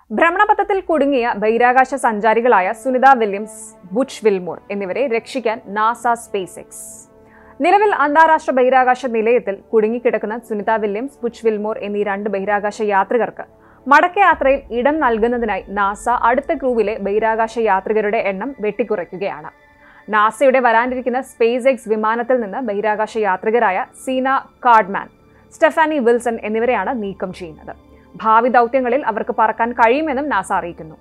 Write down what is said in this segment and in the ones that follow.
ഭ്രമണപഥത്തിൽ കുടുങ്ങിയ ബഹിരാകാശ സഞ്ചാരികളായ സുനിത വില്യംസ് ബുച്ച് വിൽമോർ എന്നിവരെ രക്ഷിക്കാൻ നാസ സ്പേസ് എക്സ് നിലവിൽ അന്താരാഷ്ട്ര ബഹിരാകാശ നിലയത്തിൽ കുടുങ്ങിക്കിടക്കുന്ന സുനിത വില്യംസ് ബുച്ച് വിൽമോർ എന്നീ രണ്ട് ബഹിരാകാശ യാത്രികർക്ക് മടക്കയാത്രയിൽ ഇടം നൽകുന്നതിനായി നാസ അടുത്ത ക്രൂവിലെ ബഹിരാകാശ യാത്രികരുടെ എണ്ണം വെട്ടിക്കുറയ്ക്കുകയാണ് നാസയുടെ വരാനിരിക്കുന്ന സ്പേസ് എക്സ് വിമാനത്തിൽ നിന്ന് ബഹിരാകാശ യാത്രികരായ സീന കാർഡ്മാൻ സ്റ്റെഫാനി വിൽസൺ എന്നിവരെയാണ് നീക്കം ചെയ്യുന്നത് ഭാവി ദൗത്യങ്ങളിൽ അവർക്ക് പറക്കാൻ കഴിയുമെന്നും നാസ അറിയിക്കുന്നു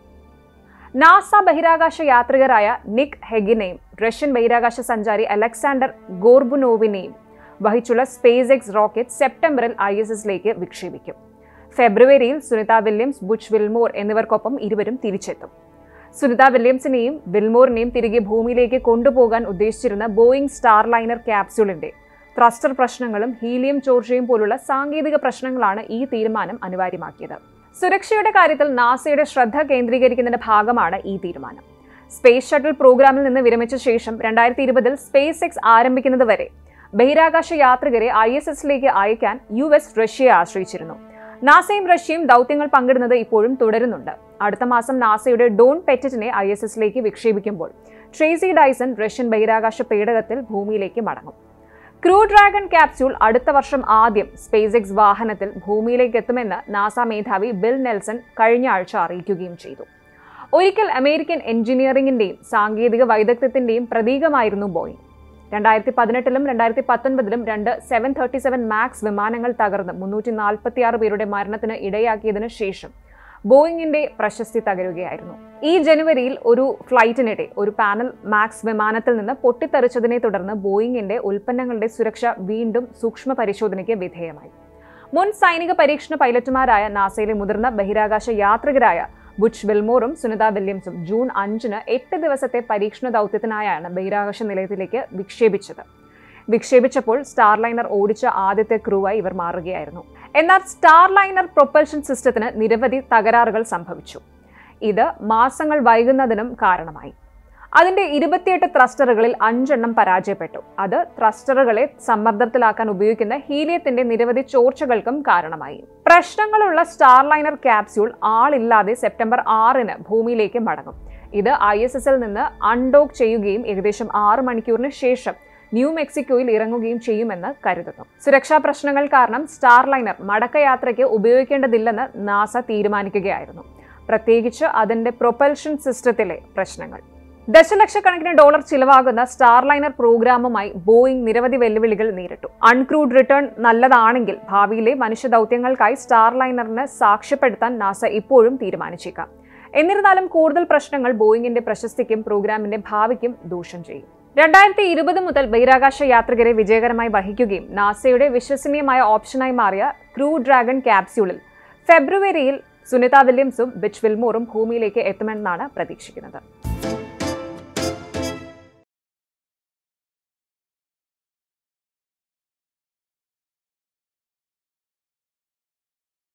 നാസ ബഹിരാകാശ യാത്രികരായ നിക് ഹെഗിനെയും റഷ്യൻ ബഹിരാകാശ സഞ്ചാരി അലക്സാണ്ടർ ഗോർബുനോവിനെയും വഹിച്ചുള്ള സ്പേസ് എക്സ് റോക്കറ്റ് സെപ്റ്റംബറിൽ ഐ എസ് എസിലേക്ക് വിക്ഷേപിക്കും ഫെബ്രുവരിയിൽ സുനിത വില്യംസ് ബുച്ച് വിൽമോർ എന്നിവർക്കൊപ്പം ഇരുവരും തിരിച്ചെത്തും സുനിത വില്യംസിനെയും വിൽമോറിനെയും തിരികെ ഭൂമിയിലേക്ക് കൊണ്ടുപോകാൻ ഉദ്ദേശിച്ചിരുന്ന ബോയിങ് സ്റ്റാർലൈനർ ക്യാപ്സ്യൂളിന്റെ ത്രസ്റ്റർ പ്രശ്നങ്ങളും ഹീലിയം ചോർച്ചയും പോലുള്ള സാങ്കേതിക പ്രശ്നങ്ങളാണ് ഈ തീരുമാനം അനിവാര്യമാക്കിയത് സുരക്ഷയുടെ കാര്യത്തിൽ നാസയുടെ ശ്രദ്ധ കേന്ദ്രീകരിക്കുന്നതിന്റെ ഭാഗമാണ് ഈ തീരുമാനം സ്പേസ് ഷട്ടിൽ പ്രോഗ്രാമിൽ നിന്ന് വിരമിച്ച ശേഷം രണ്ടായിരത്തി ഇരുപതിൽ സ്പേസ് എക്സ് ആരംഭിക്കുന്നത് വരെ ബഹിരാകാശ യാത്രികരെ ഐ എസ് എസിലേക്ക് അയക്കാൻ യു എസ് റഷ്യയെ ആശ്രയിച്ചിരുന്നു നാസയും റഷ്യയും ദൗത്യങ്ങൾ പങ്കിടുന്നത് ഇപ്പോഴും തുടരുന്നുണ്ട് അടുത്ത മാസം നാസയുടെ ഡോൺ പെറ്ററ്റിനെ ഐ എസ് എസിലേക്ക് വിക്ഷേപിക്കുമ്പോൾ ട്രേസി ഡൈസൺ റഷ്യൻ ബഹിരാകാശ പേടകത്തിൽ ഭൂമിയിലേക്ക് മടങ്ങും ക്രൂ ഡ്രാഗൺ ക്യാപ്സ്യൂൾ അടുത്ത വർഷം ആദ്യം സ്പേസ് എക്സ് വാഹനത്തിൽ ഭൂമിയിലേക്ക് എത്തുമെന്ന് നാസ മേധാവി ബിൽ നെൽസൺ കഴിഞ്ഞ ആഴ്ച അറിയിക്കുകയും ചെയ്തു ഒരിക്കൽ അമേരിക്കൻ എഞ്ചിനീയറിംഗിന്റെയും സാങ്കേതിക വൈദഗ്ധ്യത്തിന്റെയും പ്രതീകമായിരുന്നു ബോയിങ് രണ്ടായിരത്തി പതിനെട്ടിലും രണ്ടായിരത്തി പത്തൊൻപതിലും രണ്ട് സെവൻ തേർട്ടി സെവൻ മാക്സ് വിമാനങ്ങൾ തകർന്ന് മുന്നൂറ്റി നാൽപ്പത്തി ആറ് പേരുടെ മരണത്തിന് ഇടയാക്കിയതിനു ശേഷം ബോയിങ്ങിന്റെ പ്രശസ്തി തകരുകയായിരുന്നു ഈ ജനുവരിയിൽ ഒരു ഫ്ലൈറ്റിനിടെ ഒരു പാനൽ മാക്സ് വിമാനത്തിൽ നിന്ന് പൊട്ടിത്തെറിച്ചതിനെ തുടർന്ന് ബോയിങ്ങിന്റെ ഉൽപ്പന്നങ്ങളുടെ സുരക്ഷ വീണ്ടും സൂക്ഷ്മ പരിശോധനയ്ക്ക് വിധേയമായി മുൻ സൈനിക പരീക്ഷണ പൈലറ്റുമാരായ നാസയിലെ മുതിർന്ന ബഹിരാകാശ യാത്രികരായ ബുച്ച് വിൽമോറും സുനിത വില്യംസും ജൂൺ അഞ്ചിന് എട്ട് ദിവസത്തെ പരീക്ഷണ ദൗത്യത്തിനായാണ് ബഹിരാകാശ നിലയത്തിലേക്ക് വിക്ഷേപിച്ചത് വിക്ഷേപിച്ചപ്പോൾ സ്റ്റാർലൈനർ ഓടിച്ച ആദ്യത്തെ ക്രൂവായി ഇവർ മാറുകയായിരുന്നു എന്നാൽ സ്റ്റാർലൈനർ പ്രൊപ്പൽഷൻ സിസ്റ്റത്തിന് നിരവധി തകരാറുകൾ സംഭവിച്ചു ഇത് മാസങ്ങൾ വൈകുന്നതിനും കാരണമായി അതിന്റെ ഇരുപത്തിയെട്ട് ത്രസ്റ്ററുകളിൽ അഞ്ചെണ്ണം പരാജയപ്പെട്ടു അത് ത്രസ്റ്ററുകളെ സമ്മർദ്ദത്തിലാക്കാൻ ഉപയോഗിക്കുന്ന ഹീലിയത്തിന്റെ നിരവധി ചോർച്ചകൾക്കും കാരണമായി പ്രശ്നങ്ങളുള്ള സ്റ്റാർലൈനർ ക്യാപ്സ്യൂൾ ആളില്ലാതെ സെപ്റ്റംബർ ആറിന് ഭൂമിയിലേക്ക് മടങ്ങും ഇത് ഐ എസ് എസിൽ നിന്ന് അൺഡോക്ക് ചെയ്യുകയും ഏകദേശം ആറ് മണിക്കൂറിന് ശേഷം ന്യൂ മെക്സിക്കോയിൽ ഇറങ്ങുകയും ചെയ്യുമെന്ന് കരുതുന്നു സുരക്ഷാ പ്രശ്നങ്ങൾ കാരണം സ്റ്റാർലൈനർ മടക്കയാത്രയ്ക്ക് ഉപയോഗിക്കേണ്ടതില്ലെന്ന് നാസ തീരുമാനിക്കുകയായിരുന്നു പ്രത്യേകിച്ച് അതിന്റെ പ്രൊപ്പൽഷൻ സിസ്റ്റത്തിലെ പ്രശ്നങ്ങൾ ദശലക്ഷക്കണക്കിന് ഡോളർ ചിലവാകുന്ന സ്റ്റാർലൈനർ പ്രോഗ്രാമുമായി ബോയിങ് നിരവധി വെല്ലുവിളികൾ നേരിട്ടു അൺക്രൂഡ് റിട്ടേൺ നല്ലതാണെങ്കിൽ ഭാവിയിലെ മനുഷ്യ ദൗത്യങ്ങൾക്കായി സ്റ്റാർലൈനറിന് സാക്ഷ്യപ്പെടുത്താൻ നാസ ഇപ്പോഴും തീരുമാനിച്ചേക്കാം എന്നിരുന്നാലും കൂടുതൽ പ്രശ്നങ്ങൾ ബോയിങ്ങിന്റെ പ്രശസ്തിക്കും പ്രോഗ്രാമിന്റെ ഭാവിക്കും ദൂഷം ചെയ്യും രണ്ടായിരത്തി ഇരുപത് മുതൽ ബഹിരാകാശ യാത്രികരെ വിജയകരമായി വഹിക്കുകയും നാസയുടെ വിശ്വസനീയമായ ഓപ്ഷനായി മാറിയ ക്രൂ ഡ്രാഗൺ ക്യാപ്സ്യൂളിൽ ഫെബ്രുവരിയിൽ സുനിത വില്യംസും ബിച്ച് വിൽമോറും ഭൂമിയിലേക്ക് എത്തുമെന്നാണ് പ്രതീക്ഷിക്കുന്നത്